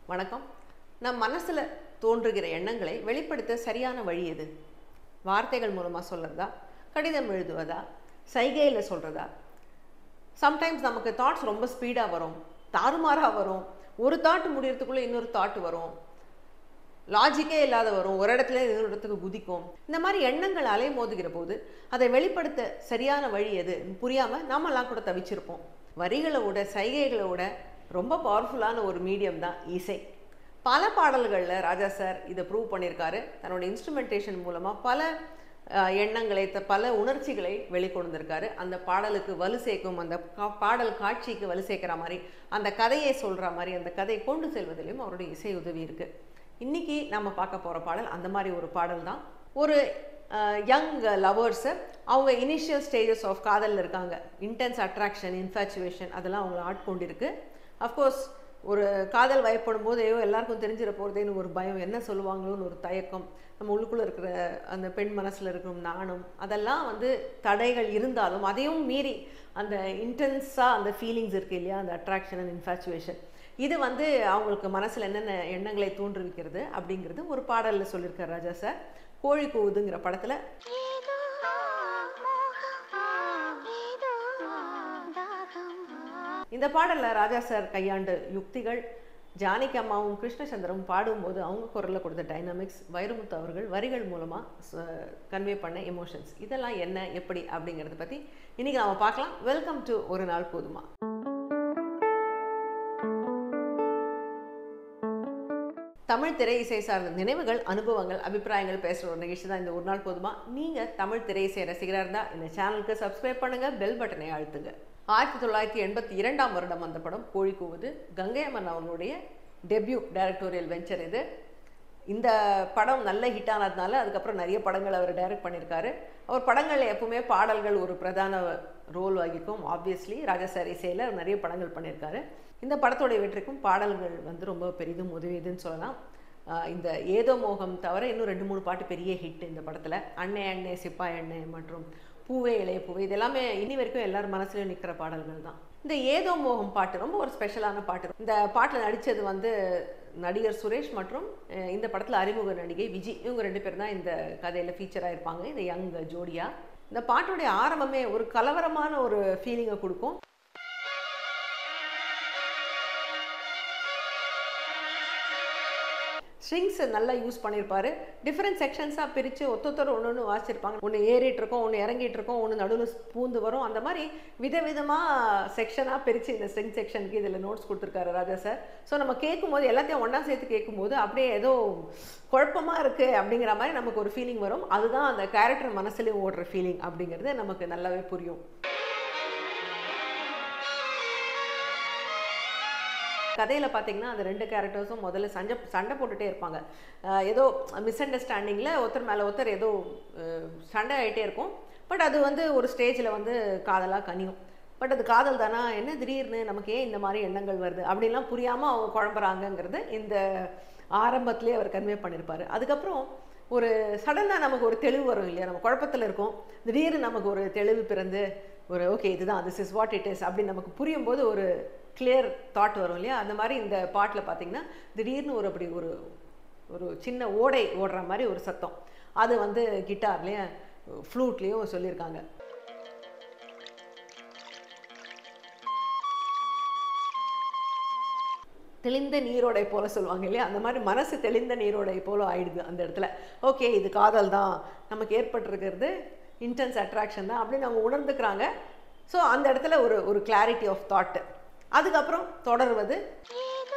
வணக்கம் நம் மனசில் தோன்றுகிற எண்ணங்களை வெளிப்படுத்த சரியான வழி எது வார்த்தைகள் மூலமாக சொல்கிறதா கடிதம் எழுதுவதா சைகையில் சொல்கிறதா சம்டைம்ஸ் நமக்கு தாட்ஸ் ரொம்ப ஸ்பீடாக வரும் தாறுமாறாக வரும் ஒரு தாட் முடியறதுக்குள்ளே இன்னொரு தாட் வரும் லாஜிக்கே இல்லாத வரும் ஒரு இடத்துல இன்னொரு இடத்துக்கு குதிக்கும் இந்த மாதிரி எண்ணங்கள் அலை மோதுகிற போது அதை வெளிப்படுத்த சரியான வழி எது புரியாமல் நாமெல்லாம் கூட தவிச்சிருப்போம் வரிகளை விட சைகைகளை விட ரொம்ப பவர்ஃபுல்லான ஒரு மீடியம் தான் இசை பல பாடல்களில் ராஜா சார் இதை ப்ரூவ் பண்ணியிருக்காரு தன்னோட இன்ஸ்ட்ருமெண்டேஷன் மூலமாக பல அஹ், எண்ணங்களை த- பல உணர்ச்சிகளை வெளிக்கொண்டிருக்காரு அந்த பாடலுக்கு வலு சேர்க்கும் அந்த கா- பாடல் காட்சிக்கு வலு சேர்க்கிற மாதிரி அந்த கதையை சொல்கிற மாதிரி அந்த கதையை கொண்டு செல்வதிலும் அவருடைய இசை உதவி இருக்குது இன்னைக்கு நம்ம பார்க்க போகிற பாடல் அந்த மாதிரி ஒரு பாடல் தான் ஒரு யங் லவர்ஸு அவங்க இனிஷியல் ஸ்டேஜஸ் ஆஃப் காதலில் இருக்காங்க இன்டென்ஸ் அட்ராக்ஷன் இன்ஃபேச்சுவேஷன் அதெல்லாம் அவங்கள ஆட்கொண்டிருக்கு அஃப்கோர்ஸ் ஒரு காதல் வயப்படும் போது ஐயோ எல்லாருக்கும் தெரிஞ்சிட போகிறதேன்னு ஒரு பயம் என்ன சொல்லுவாங்களோன்னு ஒரு தயக்கம் நம்ம உள்ளுக்குள்ளே இருக்கிற அந்த பெண் மனசில் இருக்கிற நாணம் அதெல்லாம் வந்து தடைகள் இருந்தாலும் அதையும் மீறி அந்த இன்டென்ஸாக அந்த ஃபீலிங்ஸ் இருக்குது இல்லையா அந்த அட்ராக்ஷன் அண்ட் இன்ஃபேச்சுவேஷன் இது வந்து அவங்களுக்கு மனசில் என்னென்ன எண்ணங்களை தூண்டுவிக்கிறது அப்படிங்கிறது ஒரு பாடலில் சொல்லியிருக்கார் ராஜா சார் கோழி கூவுதுங்கிற படத்தில் ஏதோ மோகம் ஏதோ தாகம் இந்த பாடலில் ராஜா சார் கையாண்ட யுக்திகள் ஜானகி அம்மாவும் கிருஷ்ணச்சந்திரமும் பாடும்போது அவங்க குரலில் கொடுத்த டைனாமிக்ஸ் வைரமுத்து அவர்கள் வரிகள் மூலமாக கன்வே பண்ண எமோஷன்ஸ் இதெல்லாம் என்ன எப்படி அப்படிங்கிறத பற்றி இன்றைக்கி நாம பார்க்கலாம் வெல்கம் டு ஒரு நாள் போதுமா தமிழ் திரை இசை சார்ந்த நினைவுகள் அனுபவங்கள் அபிப்பிராயங்கள் பேசுகிற ஒரு நிகழ்ச்சி தான் இந்த ஒரு நாள் போதுமா நீங்கள் தமிழ் திரை இசை ரசிகராக இருந்தால் இந்த சேனலுக்கு சப்ஸ்கிரைப் பண்ணுங்கள் பெல் பட்டனை அழுத்துங்க ஆயிரத்தி தொள்ளாயிரத்தி எண்பத்தி இரண்டாம் வருடம் அந்த படம் கோழி கூவுது கங்கை அம்மன் அவனுடைய டெபியூ டைரக்டோரியல் வெஞ்சர் இது இந்த படம் நல்ல ஹிட் ஆனதுனால அதுக்கப்புறம் நிறைய படங்கள் அவர் டைரக்ட் பண்ணியிருக்காரு அவர் படங்களில் எப்பவுமே பாடல்கள் ஒரு பிரதான ரோல் வகிக்கும் ஆப்வியஸ்லி ராஜா சார் இசையில் நிறைய படங்கள் பண்ணியிருக்காரு இந்த படத்தோடைய வெற்றிக்கும் பாடல்கள் வந்து ரொம்ப பெரிதும் உதவியதுன்னு சொல்லலாம் ஆஹ் இந்த ஏதோ மோகம் தவிர இன்னும் ரெண்டு மூணு பாட்டு பெரிய ஹிட் இந்த படத்தில் அண்ணே அண்ணே சிப்பாய் அண்ணே மற்றும் பூவே இளைய பூவே இது எல்லாமே இனி வரைக்கும் எல்லார் மனசுலையும் நிற்கிற பாடல்கள் தான் இந்த ஏதோ மோகம் பாட்டு ரொம்ப ஒரு ஸ்பெஷலான பாட்டு இந்த பாட்டில் நடித்தது வந்து நடிகர் சுரேஷ் மற்றும் அஹ், இந்த படத்தில் அறிமுக நடிகை விஜி இவங்க ரெண்டு பேர் தான் இந்த கதையில் ஃபீச்சராக இருப்பாங்க இந்த யங் ஜோடியா இந்த பாட்டுடைய ஆரம்பமே ஒரு கலவரமான ஒரு ஃபீலிங்கை கொடுக்கும் ஸ்ட்ரிங்ஸ் நல்லா யூஸ் பண்ணியிருப்பாரு டிஃப்ரெண்ட் செக்ஷன்ஸாக பிரித்து ஒத்தொத்தர் ஒன்று ஒன்று வாசிச்சிருப்பாங்க ஒன்று ஏறிட்டு இருக்கோம் ஒன்று இறங்கிட்டு இருக்கோம் ஒன்று நடுவில் பூந்து வரும் அந்த மாதிரி விதவிதமாக செக்ஷனாக பிரித்து இந்த ஸ்ட்ரிங் செக்ஷனுக்கு இதில் நோட்ஸ் கொடுத்துருக்காரு ராஜா சார் ஸோ நம்ம கேட்கும்போது எல்லாத்தையும் ஒன்றா சேர்த்து கேட்கும்போது அப்படியே ஏதோ குழப்பமாக இருக்குது அப்படிங்கிற மாதிரி நமக்கு ஒரு ஃபீலிங் வரும் அதுதான் அந்த கேரக்டர் மனசுலேயும் ஓடுற ஃபீலிங் அப்படிங்கிறது நமக்கு நல்லாவே புரியும் கதையில் பார்த்தீங்கன்னா அந்த ரெண்டு கேரக்டர்ஸும் முதல்ல சண்டை சண்டை போட்டுட்டே இருப்பாங்க அஹ் ஏதோ மிஸ் அண்டர்ஸ்டாண்டிங்கில் ஒருத்தர் மேலே ஒருத்தர் ஏதோ அஹ், சண்டை ஆகிட்டே இருக்கும் பட் அது வந்து ஒரு ஸ்டேஜில் வந்து காதலாக கனியும் பட் அது காதல் தானா என்ன திடீர்னு நமக்கு ஏன் இந்த மாதிரி எண்ணங்கள் வருது அப்படின்லாம் புரியாமல் அவங்க குழம்புறாங்கங்கிறது இந்த ஆரம்பத்திலே அவர் கன்வே பண்ணியிருப்பார் அதுக்கப்புறம் ஒரு சடனாக நமக்கு ஒரு தெளிவு வரும் இல்லையா நம்ம குழப்பத்தில் இருக்கோம் திடீர்னு நமக்கு ஒரு தெளிவு பிறந்து ஒரு ஓகே இதுதான் this is what it is அப்படின்னு நமக்கு புரியும் போது ஒரு கிளியர் தாட் வரும் இல்லையா அந்த மாதிரி இந்த பாட்டில் பார்த்தீங்கன்னா திடீர்னு ஒரு அப்படி ஒரு ஒரு சின்ன ஓடை ஓடுற மாதிரி ஒரு சத்தம் அது வந்து கிட்டார்லேயும் ஃப்ளூட்லேயும் சொல்லியிருக்காங்க தெளிந்த நீரோடை போல சொல்லுவாங்க இல்லையா அந்த மாதிரி மனசு தெளிந்த நீரோடை போல ஆயிடுது அந்த இடத்துல ஓகே இது காதல் தான் நமக்கு ஏற்பட்டிருக்கிறது இன்டென்ஸ் அட்ராக்ஷன் தான் அப்படின்னு அவங்க உணர்ந்துக்கிறாங்க ஸோ அந்த இடத்துல ஒரு ஒரு கிளாரிட்டி ஆஃப் தாட்டு அதுக்கப்புறம் தொடர்வது ஏதோ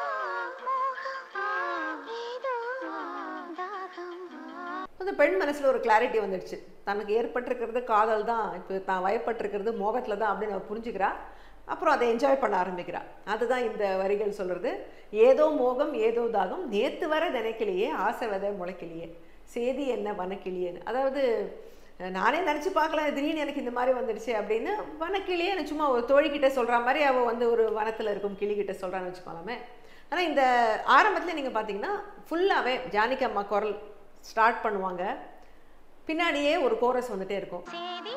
மோகம் ஏதோ தாகம் அந்த பெண் மனசில் ஒரு கிளாரிட்டி வந்துடுச்சு தனக்கு ஏற்பட்டிருக்கிறது காதல் தான் இப்போ தான் வயப்பட்டிருக்கிறது மோகத்தில் தான் அப்படின்னு அவ புரிஞ்சுக்கிறா அப்புறம் அதை என்ஜாய் பண்ண ஆரம்பிக்கிறா அதுதான் இந்த வரிகள் சொல்கிறது ஏதோ மோகம் ஏதோ தாகம் நேத்து வர தினைக்கிளியே ஆசை விதை முளைக்கிளியே சேதி என்ன வனக்கிளியேன்னு அதாவது அஹ், நானே நினச்சி பார்க்கலாம் திடீர்னு எனக்கு இந்த மாதிரி வந்துடுச்சு அப்படின்னு வனக்கிளியே எனக்கு சும்மா ஒரு தோழிக்கிட்ட சொல்கிற மாதிரி அவள் வந்து ஒரு வனத்தில் இருக்கும் கிளிகிட்ட சொல்கிறான்னு வச்சுக்கோலாமே ஆனால் இந்த ஆரம்பத்தில் நீங்கள் பார்த்தீங்கன்னா ஃபுல்லாகவே ஜானகி அம்மா குரல் ஸ்டார்ட் பண்ணுவாங்க பின்னாடியே ஒரு கோரஸ் வந்துட்டே இருக்கும் சேதி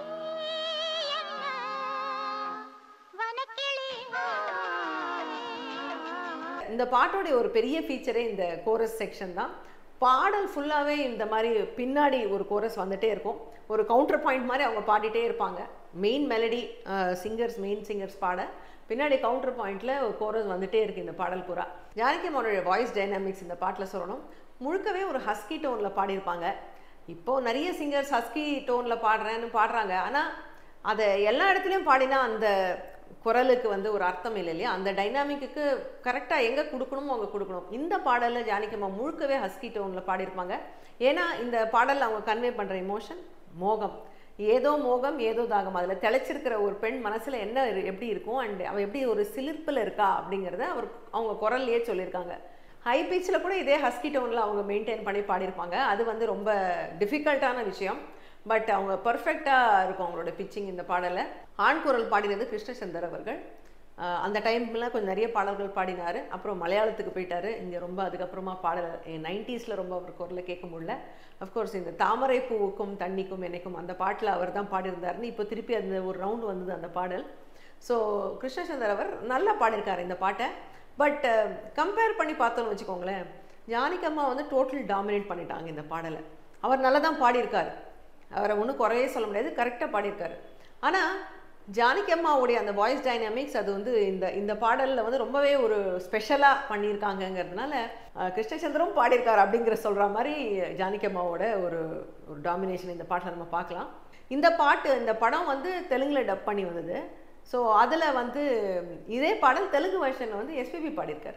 என்ன வனக்கிளி இந்த பாட்டோடைய ஒரு பெரிய ஃபீச்சரே இந்த கோரஸ் செக்ஷன் தான் பாடல் ஃபுல்லாகவே இந்த மாதிரி பின்னாடி ஒரு கோரஸ் வந்துட்டே இருக்கும் ஒரு கவுண்டர் பாயிண்ட் மாதிரி அவங்க பாடிட்டே இருப்பாங்க main melody singers main singers பாட பின்னாடி கவுண்டர் பாயிண்டில் ஒரு கோரஸ் வந்துட்டே இருக்குது இந்த பாடல் பூரா ஜானகி அம்மாவோட வாய்ஸ் டைனாமிக்ஸ் இந்த பாட்டில் சொல்லணும் முழுக்கவே ஒரு ஹஸ்கி டோனில் பாடியிருப்பாங்க இப்போது நிறைய சிங்கர்ஸ் ஹஸ்கி டோனில் பாடுறேன்னு பாடுறாங்க ஆனால் அதை எல்லா இடத்துலையும் பாடினா அந்த குரலுக்கு வந்து ஒரு அர்த்தம் இல்லை இல்லையா அந்த டைனாமிக்கு கரெக்டாக எங்கே கொடுக்கணுமோ அங்கே கொடுக்கணும் இந்த பாடலில் ஜானகியம்மா முழுக்கவே ஹஸ்கி டோனில் பாடியிருப்பாங்க ஏன்னா இந்த பாடலில் அவங்க கன்வே பண்ணுற இமோஷன் மோகம் ஏதோ மோகம் ஏதோ தாகம் அதில் தெளிச்சிருக்கிற ஒரு பெண் மனசில் என்ன இரு- எப்படி இருக்கும் அண்ட் அவள் எப்படி ஒரு சிலிர்ப்பில் இருக்கா அப்படிங்கிறத அவர் அவங்க குரல்லையே சொல்லியிருக்காங்க ஹை பீச்சில் கூட இதே ஹஸ்கி டோனில் அவங்க மெயின்டைன் பண்ணி பாடியிருப்பாங்க அது வந்து ரொம்ப டிஃபிகல்ட்டான விஷயம் பட் அவங்க பர்ஃபெக்டாக இருக்கும் அவங்களோட பிச்சிங் இந்த பாடலை ஆண் குரல் பாடினது கிருஷ்ணச்சந்தர் அவர்கள் ஆஹ் அந்த டைம்ல கொஞ்சம் நிறைய பாடல்கள் பாடினார் அப்புறம் மலையாளத்துக்கு போயிட்டாரு இங்கே ரொம்ப அதுக்கப்புறமா பாடல் நைன்டிஸில் ரொம்ப அவர் குரலை கேட்க முடியல அஃப்கோர்ஸ் இந்த தாமரை பூவுக்கும் தண்ணிக்கும் என்னைக்கும் அந்த பாட்டில் அவர் தான் பாடியிருந்தாருன்னு இப்போ திருப்பி அந்த ஒரு ரவுண்டு வந்தது அந்த பாடல் ஸோ கிருஷ்ணச்சந்தர் அவர் நல்லா பாடியிருக்காரு இந்த பாட்டை பட் கம்பேர் பண்ணி பார்த்தோம்னு வச்சுக்கோங்களேன் ஜானகம்மா வந்து டோட்டல் டாமினேட் பண்ணிட்டாங்க இந்த பாடலை அவர் நல்லா தான் பாடியிருக்காரு அவரை ஒன்றும் குறையே சொல்ல முடியாது கரெக்டாக பாடியிருக்காரு ஆனால் ஜானகி அம்மாவுடைய அந்த வாய்ஸ் டைனாமிக்ஸ் அது வந்து இந்த இந்த பாடலில் வந்து ரொம்பவே ஒரு ஸ்பெஷலாக பண்ணியிருக்காங்கங்கிறதுனால அஹ், கிருஷ்ணச்சந்திரம் பாடியிருக்காரு அப்படிங்கிற சொல்கிற மாதிரி ஜானகி அம்மாவோட ஒரு ஒரு டாமினேஷன் இந்த பாட்டில் நம்ம பார்க்கலாம் இந்த பாட்டு இந்த படம் வந்து தெலுங்கில் டப் பண்ணி வந்தது ஸோ அதில் வந்து இதே பாடல் தெலுங்கு வெர்ஷனில் வந்து எஸ்பிபி பாடியிருக்காரு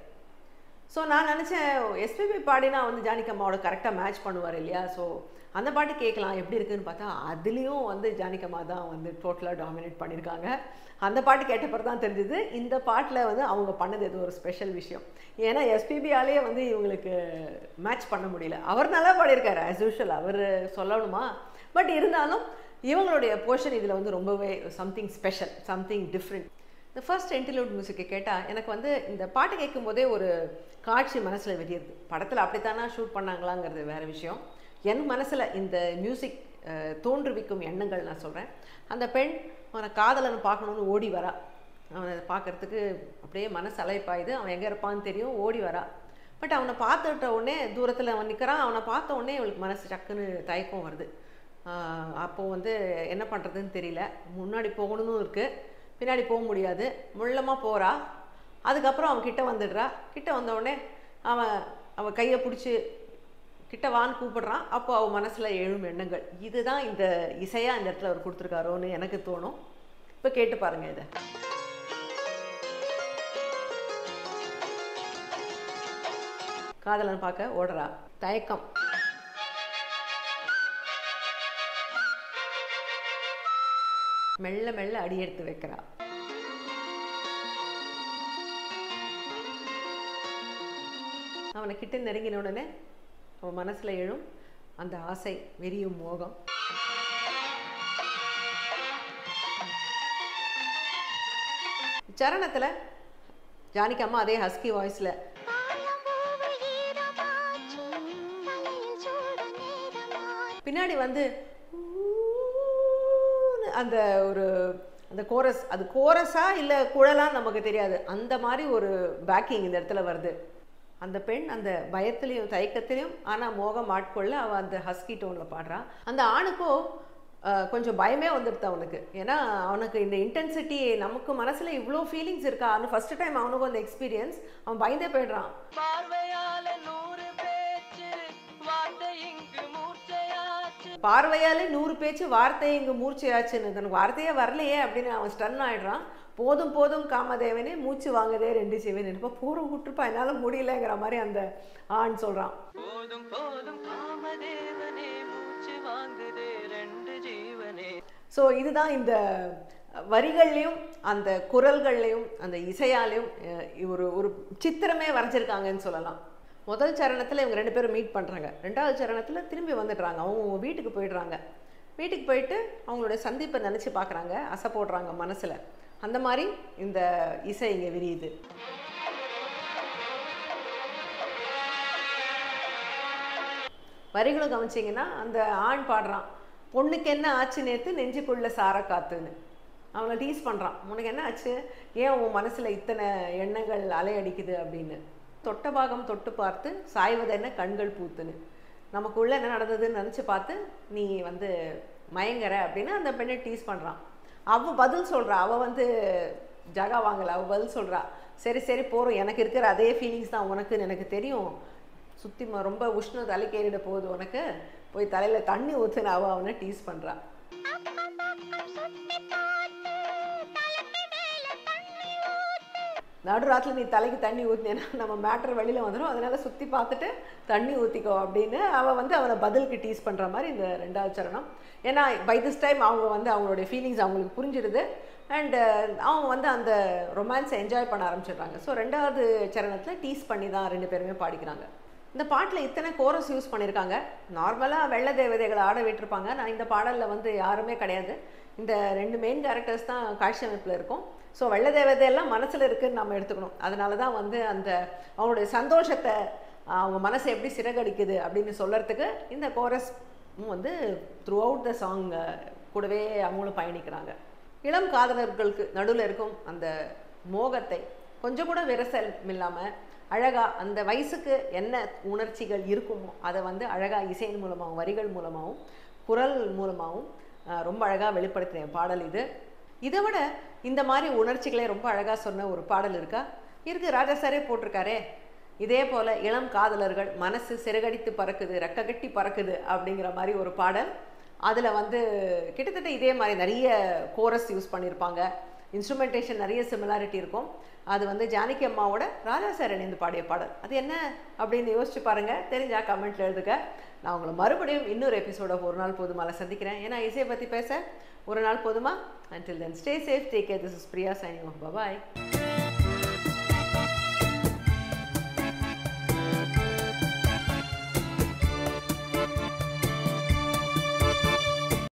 ஸோ நான் நினச்சேன் எஸ்பிபி பாடினா வந்து ஜானகி அம்மாவோட கரெக்டாக மேட்ச் பண்ணுவார் இல்லையா ஸோ அந்த பாட்டு கேட்கலாம் எப்படி இருக்குன்னு பார்த்தா அதுலேயும் வந்து ஜானகி அம்மா தான் வந்து டோட்டலாக டாமினேட் பண்ணியிருக்காங்க அந்த பாட்டு கேட்டப்பறம் தான் தெரிஞ்சுது இந்த பாட்டில் வந்து அவங்க பண்ணது ஏதோ ஒரு ஸ்பெஷல் விஷயம் ஏன்னா எஸ்பிபியாலேயே வந்து இவங்களுக்கு மேட்ச் பண்ண முடியல அவர் நல்லா பாடியிருக்காரு ஆஸ் யூஷுவல் அவர் சொல்லணுமா பட் இருந்தாலும் இவங்களுடைய போர்ஷன் இதில் வந்து ரொம்பவே சம்திங் ஸ்பெஷல் சம்திங் டிஃப்ரெண்ட் இந்த ஃபர்ஸ்ட் இன்டர்லூட் மியூசிக்கை கேட்டால் எனக்கு வந்து இந்த பாட்டு கேட்கும்போதே ஒரு காட்சி மனசில் வெறியுது படத்தில் அப்படித்தானா ஷூட் பண்ணாங்களாங்கிறது வேறு விஷயம் என் மனசில் இந்த மியூசிக் தோன்றுவிக்கும் எண்ணங்கள் நான் சொல்கிறேன் அந்த பெண் அவனை காதலனை பார்க்கணுன்னு ஓடி வரா அவனை பார்க்கறதுக்கு அப்படியே மனசு அலைப்பாயுது அவன் எங்கே இருப்பான்னு தெரியும் ஓடி வரா பட் அவனை பார்த்துட்ட உடனே தூரத்தில் அவன் நிற்கிறான் அவனை பார்த்த உடனே அவளுக்கு மனசு டக்குன்னு தயக்கம் வருது ஆஹ் அப்போ வந்து என்ன பண்ணுறதுன்னு தெரியல முன்னாடி போகணும்னு இருக்குது பின்னாடி போக முடியாது முள்ளமாக போகிறா அதுக்கப்புறம் அவன் கிட்ட வந்துடுறா கிட்ட வந்த உடனே அவன் அவன் கையை பிடிச்சி கிட்ட வான்னு கூப்பிடுறான் அப்போ அவன் மனசில் எழும் எண்ணங்கள் இதுதான் இந்த இசையாக இந்த இடத்துல அவர் கொடுத்துருக்காரோன்னு எனக்கு தோணும் இப்போ கேட்டு பாருங்க இதை காதலன் பார்க்க ஓடுறா தயக்கம் மெல்ல மெல்ல அடி எடுத்து வைக்கிறா அவனை கிட்ட நெருங்கின உடனே அவன் மனசுல எழும் அந்த ஆசை வெறியும் மோகம் சரணத்துல ஜானகி அம்மா அதே ஹஸ்கி வாய்ஸ்ல தாழம்பூவு ஈரமாச்சு, தலையில் சூடு நேரமாச்சு. பின்னாடி வந்து ஊன்னு அந்த ஒரு அந்த கோரஸ் அது கோரஸா இல்லை குழலா நமக்கு தெரியாது அந்த மாதிரி ஒரு பேக்கிங் இந்த இடத்துல வருது அந்த பெண் அந்த பயத்துலேயும் தயக்கத்திலையும் ஆனால் மோகம் ஆட்கொள்ள அவள் அந்த ஹஸ்கி டோனில் பாடுறான் அந்த ஆணுக்கோ அஹ், கொஞ்சம் பயமே வந்துடுது அவனுக்கு ஏன்னா அவனுக்கு இந்த இன்டென்சிட்டி நமக்கு மனசில் இவ்வளோ ஃபீலிங்ஸ் இருக்கா அவனு ஃபஸ்ட்டு டைம் அவனுக்கும் அந்த எக்ஸ்பீரியன்ஸ் அவன் பயந்தே போயிடுறான் பார்வையால நூறு பேச்சு வார்த்தை இங்கு மூர்ச்சையாச்சு பார்வையாலே நூறு பேச்சு வார்த்தை இங்கு மூர்ச்சையாச்சுன்னு தனக்கு வார்த்தையே வரலையே அப்படின்னு அவன் ஸ்டன் ஆயிடுறான் போதும் போதும் காமதேவனே மூச்சு வாங்குதே ரெண்டு சிவன் இப்போ பூர்வ விட்டுருப்பா என்னால் முடியலங்கிற மாதிரி அந்த ஆண் சொல்கிறான் போதும் போதும் காமதேவனே மூச்சு வாங்குதே ரெண்டு ஜீவனே ஸோ இதுதான் இந்த வரிகள்லையும் அந்த குரல்கள்லையும் அந்த இசையாலையும் அஹ், ஒரு ஒரு சித்திரமே வரைஞ்சிருக்காங்கன்னு சொல்லலாம் முதல் சரணத்தில் இவங்க ரெண்டு பேரும் மீட் பண்ணுறாங்க ரெண்டாவது சரணத்தில் திரும்பி வந்துடுறாங்க அவங்க அவங்க வீட்டுக்கு போயிடுறாங்க வீட்டுக்கு போயிட்டு அவங்களுடைய சந்திப்பை நினச்சி பார்க்குறாங்க அசை போடுறாங்க மனசில் அந்த மாதிரி இந்த இசை இங்கே விரியுது வரிகளும் கவனிச்சிங்கன்னா அந்த ஆண் பாடுறான் பொண்ணுக்கு என்ன ஆச்சு நேற்று நெஞ்சுக்குள்ள சார காத்துன்னு அவனை டீஸ் பண்ணுறான் உனக்கு என்ன ஆச்சு ஏன் உன் மனசில் இத்தனை எண்ணங்கள் அலையடிக்குது அப்படின்னு தொட்ட பாகம் தொட்டு பார்த்து சாய்வதென்ன கண்கள் பூத்துன்னு நமக்குள்ள என்ன நடந்ததுன்னு நினச்சி பார்த்து நீ வந்து மயங்கற அப்படின்னு அந்த பெண்ணை டீஸ் பண்ணுறான் அவ பதில் சொல்கிறா அவள் வந்து ஜகா வாங்கலை அவள் பதில் சொல்கிறா சரி சரி போகிறோம் எனக்கு இருக்கிற அதே ஃபீலிங்ஸ் தான் உனக்குன்னு எனக்கு தெரியும் சுற்றி ரொம்ப உஷ்ணம் தலைக்கேறிட போகுது உனக்கு போய் தலையில் தண்ணி ஊற்றுன்னு அவள் அவனை டீஸ் பண்ணுறா அக்கம் பக்கம் சுத்தி பார்த்து தலைக்கு மேல தண்ணி ஊத்து நடுராத்தில் நீ தலைக்கு தண்ணி ஊற்றினேன்னா நம்ம மேட்டர் வெளியில் வந்துடும் அதனால் சுற்றி பார்த்துட்டு தண்ணி ஊற்றிக்கோ அப்படின்னு அவள் வந்து அவனை பதிலுக்கு டீஸ் பண்ணுற மாதிரி இந்த ரெண்டாவது சரணம் ஏன்னா பை திஸ் டைம் அவங்க வந்து அவங்களுடைய ஃபீலிங்ஸ் அவங்களுக்கு புரிஞ்சிடுது அண்டு அவங்க வந்து அந்த ரொமான்ஸை என்ஜாய் பண்ண ஆரம்பிச்சிடுறாங்க ஸோ ரெண்டாவது சரணத்தில் டீஸ் பண்ணி தான் ரெண்டு பேருமே பாடிக்கிறாங்க இந்த பாட்டில் இத்தனை கோரஸ் யூஸ் பண்ணியிருக்காங்க நார்மலாக வெள்ளை தேவதைகளை ஆட விட்டுருப்பாங்க நான் இந்த பாடலில் வந்து யாருமே கிடையாது இந்த ரெண்டு மெயின் கேரக்டர்ஸ் தான் காட்சி அமைப்பில் இருக்கும் ஸோ வெள்ளை தேவதையெல்லாம் மனசில் இருக்குன்னு நம்ம எடுத்துக்கணும் அதனால தான் வந்து அந்த அவங்களுடைய சந்தோஷத்தை ஆஹ், அவங்க மனசை எப்படி சிறகடிக்குது அப்படின்னு சொல்கிறதுக்கு இந்த கோரஸ் வந்து த்ரூ அவுட் த சாங் கூடவே அவங்களும் பயணிக்கிறாங்க இளம் காதலர்களுக்கு நடுவில் இருக்கும் அந்த மோகத்தை கொஞ்சம் கூட விரசல் இல்லாமல் அழகாக அந்த வயசுக்கு என்ன உணர்ச்சிகள் இருக்குமோ அதை வந்து அழகாக இசையின் மூலமாகவும் வரிகள் மூலமாகவும் குரல் மூலமாகவும் ஆஹ், ரொம்ப அழகாக வெளிப்படுத்தின பாடல் இது இதை விட இந்த மாதிரி உணர்ச்சிகளை ரொம்ப அழகாக சொன்ன ஒரு பாடல் இருக்கா இருக்கு ராஜா சாரே போட்டிருக்காரே இதே போல் இளம் காதலர்கள் மனசு சிறகடித்து பறக்குது ரெக்க கட்டி பறக்குது அப்படிங்கிற மாதிரி ஒரு பாடல் அதில் வந்து கிட்டத்தட்ட இதே மாதிரி நிறைய கோரஸ் யூஸ் பண்ணியிருப்பாங்க இன்ஸ்ட்ருமெண்டேஷன் நிறைய சிமிலாரிட்டி இருக்கும் அது வந்து ஜானகி அம்மாவோட ராஜா சார் இணைந்து பாடிய பாடல் அது என்ன அப்படின்னு யோசிச்சு பாருங்க தெரிஞ்சா கமெண்ட்ல எழுதுங்க நான் உங்களை மறுபடியும் இன்னொரு எபிசோட ஒரு நாள் போதுமால சந்திக்கிறேன் ஏன்னா இசையை பற்றி பேச ஒரு நாள் போதுமா until then stay safe take care this is Priya signing off bye bye